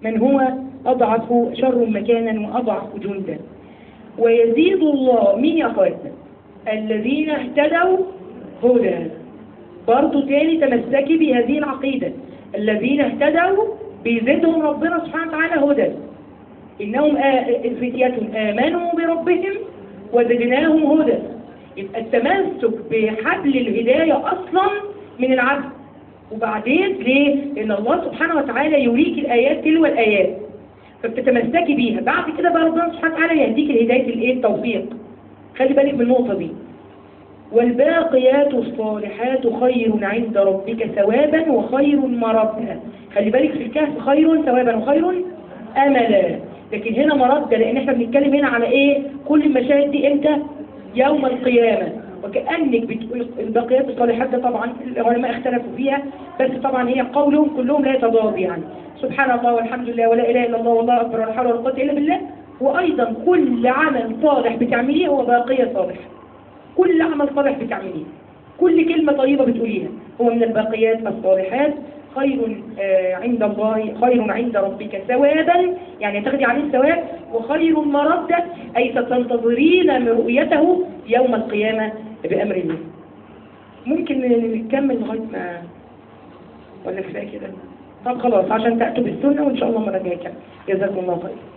من هو أضعف شر مكانا وأضعف جندا ويزيد الله مين يا أخواتنا الذين اهتدوا هدى برضو تاني تمسكي بهذه العقيدة الذين اهتدوا بيزيدهم ربنا سبحانه وتعالى هدى إنهم فتية آمنوا بربهم وزدناهم هدى يبقى التمسك بحبل الهداية أصلا من العبد وبعدين ليه؟ لأن الله سبحانه وتعالى يريك الآيات تلو الآيات فبتتمسكي بيها بعد كده بقى ربنا سبحانه وتعالى يهديك الهداية الايه التوفيق خلي بالك من النقطة دي والباقيات الصالحات خير عند ربك ثوابا وخير مردا خلي بالك في الكهف خير ثوابا وخير املا لكن هنا مردا لان احنا بنتكلم هنا على ايه كل المشاهد دي امتى يوم القيامة وكأنك بتقول الباقيات الصالحات ده طبعا العلماء اختلفوا فيها بس طبعا هي قولهم كلهم لا يتضاد يعني سبحان الله والحمد لله ولا اله الا الله والله اكبر ولا حول ولا قوه الا بالله وايضا كل عمل صالح بتعمليه هو باقيه صالحه كل عمل صالح بتعمليه كل كلمة طيبة بتقوليها هو من الباقيات الصالحات خير آه عند الله خير عند ربك ثوابا يعني تاخدي عليه الثواب وخير مردا أي ستنتظرين من رؤيته يوم القيامة بأمر الله ممكن نكمل لغاية ما ولا كفاية كده طب خلاص عشان تأتوا بالسنة وإن شاء الله مرة جاية جزاكم الله خير